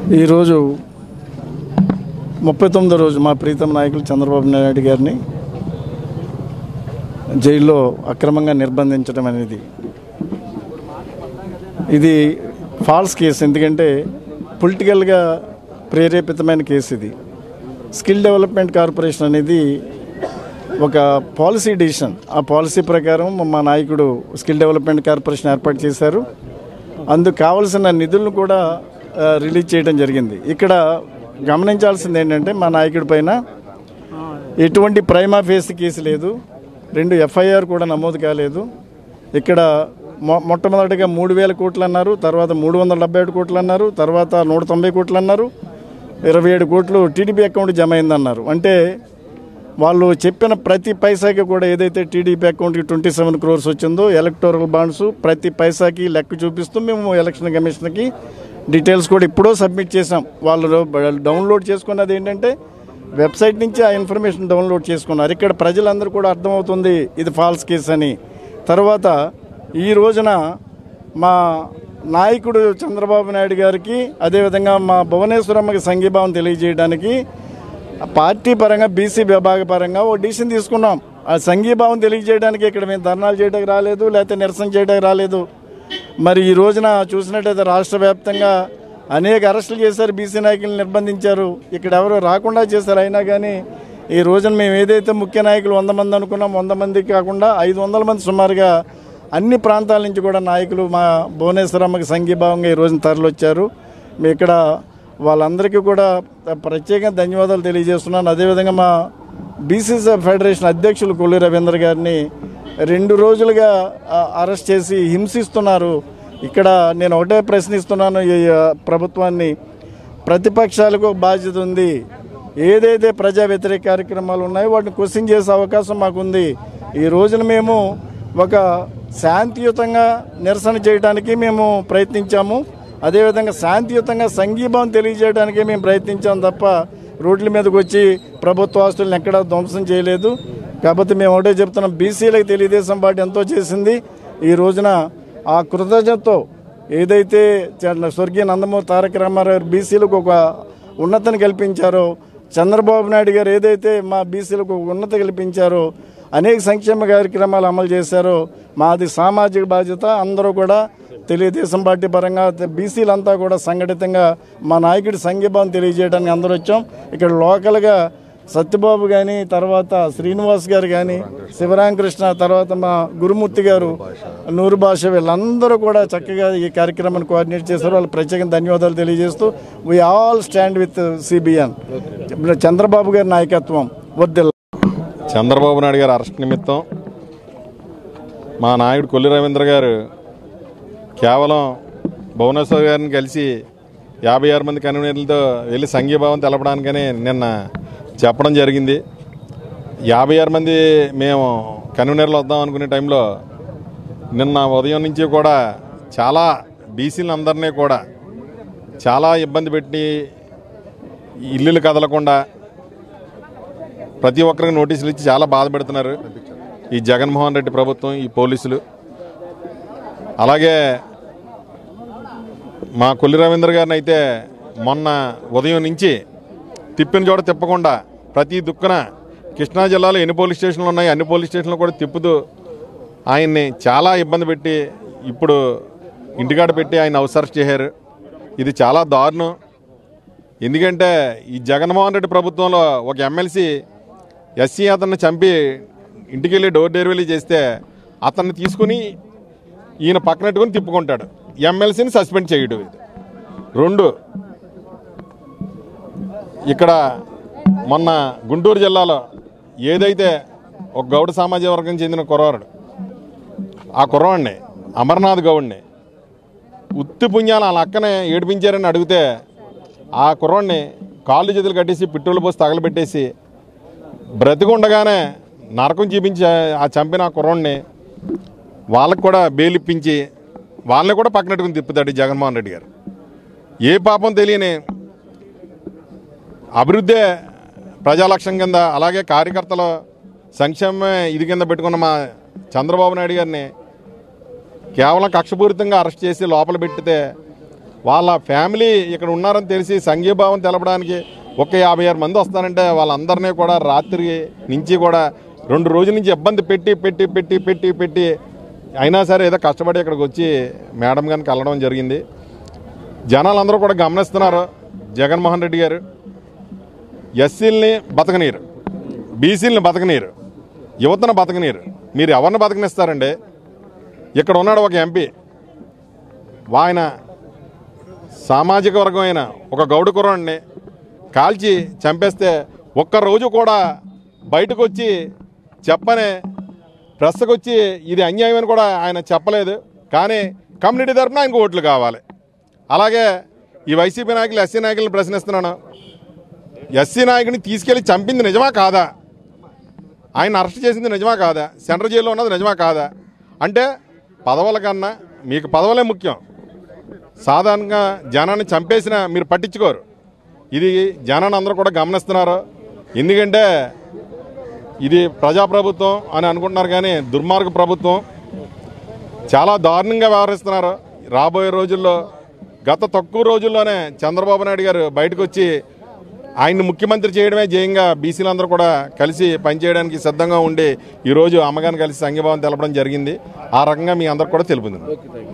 ఈరోజు ముప్పై తొమ్మిదో రోజు మా ప్రీతం నాయకులు చంద్రబాబు నాయుడు గారిని జైల్లో అక్రమంగా నిర్బంధించడం అనేది ఇది ఫాల్స్ కేసు ఎందుకంటే పొలిటికల్గా ప్రేరేపితమైన కేసు ఇది స్కిల్ డెవలప్మెంట్ కార్పొరేషన్ అనేది ఒక పాలసీ డిసిషన్ ఆ పాలసీ ప్రకారం మా నాయకుడు స్కిల్ డెవలప్మెంట్ కార్పొరేషన్ ఏర్పాటు చేశారు అందుకు కావలసిన నిధులను కూడా ఆ, రిలీజ్ చేయడం జరిగింది ఇక్కడ గమనించాల్సింది ఏంటంటే మా నాయకుడి పైన ఎటువంటి ప్రైమా ఫేస్ కేసు లేదు రెండు ఎఫ్ఐఆర్ కూడా నమోదు కాలేదు ఇక్కడ మొ మొట్టమొదటిగా మూడు వేల కోట్లు అన్నారు తర్వాత మూడు వందల డెబ్బై ఏడు కోట్లు అన్నారు తర్వాత నూట తొంభై కోట్లు అన్నారు ఇరవై ఏడు కోట్లు టీడీపీ అకౌంట్ జమ అయిందన్నారు అంటే వాళ్ళు చెప్పిన ప్రతి పైసాకి కూడా ఏదైతే టీడీపీ అకౌంట్కి ట్వంటీ సెవెన్ క్రోర్స్ వచ్చిందో ఎలక్టోరల్ బాండ్స్ ప్రతి పైసాకి లెక్క చూపిస్తూ మేము ఎలక్షన్ కమిషన్కి డీటెయిల్స్ కూడా ఇప్పుడో సబ్మిట్ చేసాం వాళ్ళు డౌన్లోడ్ చేసుకున్నది ఏంటంటే వెబ్సైట్ నుంచి ఆ ఇన్ఫర్మేషన్ డౌన్లోడ్ చేసుకున్నారు ఇక్కడ ప్రజలందరూ కూడా అర్థమవుతుంది ఇది ఫాల్స్ కేస్ అని తర్వాత ఈ రోజున మా నాయకుడు చంద్రబాబు నాయుడు గారికి అదేవిధంగా మా భువనేశ్వరమ్మకి సంఘీభావం తెలియజేయడానికి పార్టీ పరంగా బీసీ విభాగ పరంగా ఓ డిసిషన్ తీసుకున్నాం ఆ సంఘీభావం తెలియజేయడానికి ఇక్కడ మేము ధర్నాలు చేయడానికి రాలేదు లేకపోతే నిరసన చేయడానికి రాలేదు మరి ఈ రోజున చూసినట్టయితే రాష్ట్ర వ్యాప్తంగా అనేక అరెస్టులు చేశారు బీసీ నాయకులను నిర్బంధించారు ఇక్కడ ఎవరు రాకుండా చేశారు అయినా కానీ ఈ రోజున మేము ఏదైతే ముఖ్య నాయకులు వంద మంది అనుకున్నాం వంద మంది కాకుండా ఐదు వందల మంది సుమారుగా అన్ని ప్రాంతాల నుంచి కూడా నాయకులు మా భువనేశ్వరమ్మకి సంఘీభావంగా ఈ రోజున తరలివచ్చారు మీ ఇక్కడ వాళ్ళందరికీ కూడా ప్రత్యేకంగా ధన్యవాదాలు తెలియజేస్తున్నాను అదేవిధంగా మా బీసీసీ ఫెడరేషన్ అధ్యక్షులు కొల్లి రవీంద్ర గారిని రెండు రోజులుగా ఆ, అరెస్ట్ చేసి హింసిస్తున్నారు ఇక్కడ నేను ఒకటే ప్రశ్నిస్తున్నాను ఈ ఆ, ప్రభుత్వాన్ని ప్రతిపక్షాలకు ఒక బాధ్యత ఉంది ఏదైతే ప్రజా వ్యతిరేక కార్యక్రమాలు ఉన్నాయో వాటిని క్వశ్చన్ చేసే అవకాశం మాకుంది ఈ రోజున మేము ఒక శాంతియుతంగా నిరసన చేయడానికి మేము ప్రయత్నించాము అదేవిధంగా శాంతియుతంగా సంఘీభావం తెలియజేయడానికి మేము ప్రయత్నించాం తప్ప రోడ్ల మీదకి వచ్చి ప్రభుత్వ ఆస్తులను ఎక్కడా ధ్వంసం చేయలేదు కాకపోతే మేము ఒకటే చెప్తున్నాం బీసీలకు తెలుగుదేశం పార్టీ ఎంతో చేసింది ఈ రోజున ఆ కృతజ్ఞతతో ఏదైతే చ- స్వర్గీయ నందమూరి తారక రామారావు గారు బీసీలకు ఒక ఉన్నతిని కల్పించారో చంద్రబాబు నాయుడు గారు ఏదైతే మా బీసీలకు ఒక ఉన్నతి కల్పించారో అనేక సంక్షేమ కార్యక్రమాలు అమలు చేశారో మాది సామాజిక బాధ్యత అందరూ కూడా తెలుగుదేశం పార్టీ పరంగా బీసీలంతా కూడా సంఘటితంగా మా నాయకుడి సంఘీభావం తెలియజేయడానికి అందరూ వచ్చాం ఇక్కడ లోకల్గా సత్యబాబు కానీ తర్వాత శ్రీనివాస్ గారు కానీ శివరామకృష్ణ తర్వాత మా గురుమూర్తి గారు నూరు భాష వీళ్ళందరూ కూడా చక్కగా ఈ కార్యక్రమాన్ని కోఆర్డినేట్ చేశారు వాళ్ళు ప్రత్యేకంగా ధన్యవాదాలు తెలియజేస్తూ we all stand with CBN Chandrababu గారి నాయకత్వం వద్దు చంద్రబాబు నాయుడు గారి అరెస్ట్ నిమిత్తం మా నాయకుడు కొల్లి రవీంద్ర గారు కేవలం భువనేశ్వర్ గారిని కలిసి యాభై ఆరు మంది కన్వీనర్లతో వెళ్ళి సంఘీభావం తెలపడానికని నిన్న చెప్పడం జరిగింది యాభై ఆరు మంది మేము కన్వీనర్లు వద్దాం అనుకునే టైంలో నిన్న ఉదయం నుంచి కూడా చాలా బీసీలు అందరినీ కూడా చాలా ఇబ్బంది పెట్టి ఇల్లులు కదలకుండా ప్రతి ఒక్కరికి నోటీసులు ఇచ్చి చాలా బాధ పెడుతున్నారు ఈ జగన్మోహన్ రెడ్డి ప్రభుత్వం ఈ పోలీసులు అలాగే మా కొల్లి రవీంద్ర గారిని అయితే మొన్న ఉదయం నుంచి తిప్పిన చోట తిప్పకుండా ప్రతి దుక్కున కృష్ణా జిల్లాలో ఎన్ని పోలీస్ స్టేషన్లు ఉన్నాయి అన్ని పోలీస్ స్టేషన్లు కూడా తిప్పుతూ ఆయన్ని చాలా ఇబ్బంది పెట్టి ఇప్పుడు ఇంటికాడ పెట్టి ఆయన అవసరం చేశారు ఇది చాలా దారుణం ఎందుకంటే ఈ జగన్మోహన్ రెడ్డి ప్రభుత్వంలో ఒక ఎమ్మెల్సీ ఎస్సీ అతన్ని చంపి ఇంటికి వెళ్ళి డోర్ డెలివరీ చేస్తే అతన్ని తీసుకుని ఈయన పక్కనట్టుకుని తిప్పుకుంటాడు ఎమ్మెల్సీని సస్పెండ్ చేయడు ఇది రెండు ఇక్కడ మొన్న గుంటూరు జిల్లాలో ఏదైతే ఒక గౌడ సామాజిక వర్గం చెందిన కుర్రవాడు ఆ కుర్రవాడిని అమర్నాథ్ గౌడ్ని ఉత్తి పుణ్యాలు వాళ్ళ అక్కనే ఏడిపించారని అడిగితే ఆ కుర్రాడిని కాళ్ళు చేతులు కట్టేసి పిట్టోలు పోసి తగలబెట్టేసి బ్రతికుండగానే నరకం చూపించి ఆ చంపిన ఆ కుర్రాడిని వాళ్ళకు కూడా బెయిల్ ఇప్పించి వాళ్ళని కూడా పక్కనట్టుకుని తిప్పుతాడు ఈ జగన్మోహన్ రెడ్డి గారు ఏ పాపం తెలియని అభివృద్ధే ప్రజాలక్ష్యం కింద అలాగే కార్యకర్తల సంక్షేమమే ఇది కింద పెట్టుకున్న మా చంద్రబాబు నాయుడు గారిని కేవలం కక్షపూరితంగా అరెస్ట్ చేసి లోపల పెట్టితే వాళ్ళ ఫ్యామిలీ ఇక్కడ ఉన్నారని తెలిసి సంఘీభావం తెలపడానికి ఒక యాభై ఆరు మంది వస్తారంటే వాళ్ళందరినీ కూడా రాత్రి నుంచి కూడా రెండు రోజుల నుంచి ఇబ్బంది పెట్టి పెట్టి పెట్టి పెట్టి పెట్టి అయినా సరే ఏదో కష్టపడి ఇక్కడికి వచ్చి మేడం గారిని కలవడం జరిగింది జనాలందరూ కూడా గమనిస్తున్నారు జగన్మోహన్ రెడ్డి గారు ఎస్సీలని బతకనీరు బీసీలని బతకనీరు యువతను బతకనీరు మీరు ఎవరిని బతకనిస్తారండి ఇక్కడ ఉన్నాడు ఒక ఎంపీ ఆయన సామాజిక వర్గమైన ఒక గౌడ కుర్రాడిని కాల్చి చంపేస్తే ఒక్క రోజు కూడా బయటకు వచ్చి చెప్పనే ప్రెస్కి వచ్చి ఇది అన్యాయం అని కూడా ఆయన చెప్పలేదు కానీ కమ్యూనిటీ తరఫున ఆయనకు ఓట్లు కావాలి అలాగే ఈ వైసీపీ నాయకులు ఎస్సీ నాయకులను ప్రశ్నిస్తున్నాను ఎస్సీ నాయకుడిని తీసుకెళ్లి చంపింది నిజమా కాదా ఆయన అరెస్ట్ చేసింది నిజమా కాదా సెంట్రల్ జైల్లో ఉన్నది నిజమా కాదా అంటే పదవుల కన్నా మీకు పదవులే ముఖ్యం సాధారణంగా జనాన్ని చంపేసిన మీరు పట్టించుకోరు ఇది జనాన్ని అందరూ కూడా గమనిస్తున్నారు ఎందుకంటే ఇది ప్రజాప్రభుత్వం అని అనుకుంటున్నారు కానీ దుర్మార్గ ప్రభుత్వం చాలా దారుణంగా వ్యవహరిస్తున్నారు రాబోయే రోజుల్లో గత తక్కువ రోజుల్లోనే చంద్రబాబు నాయుడు గారు బయటకు వచ్చి ఆయన్ని ముఖ్యమంత్రి చేయడమే జయంగా బీసీలందరూ కూడా కలిసి పనిచేయడానికి సిద్ధంగా ఉండి ఈరోజు అమ్మగారిని కలిసి సంఘీభావం తెలపడం జరిగింది ఆ రకంగా మీ అందరికి కూడా తెలుపుతుంది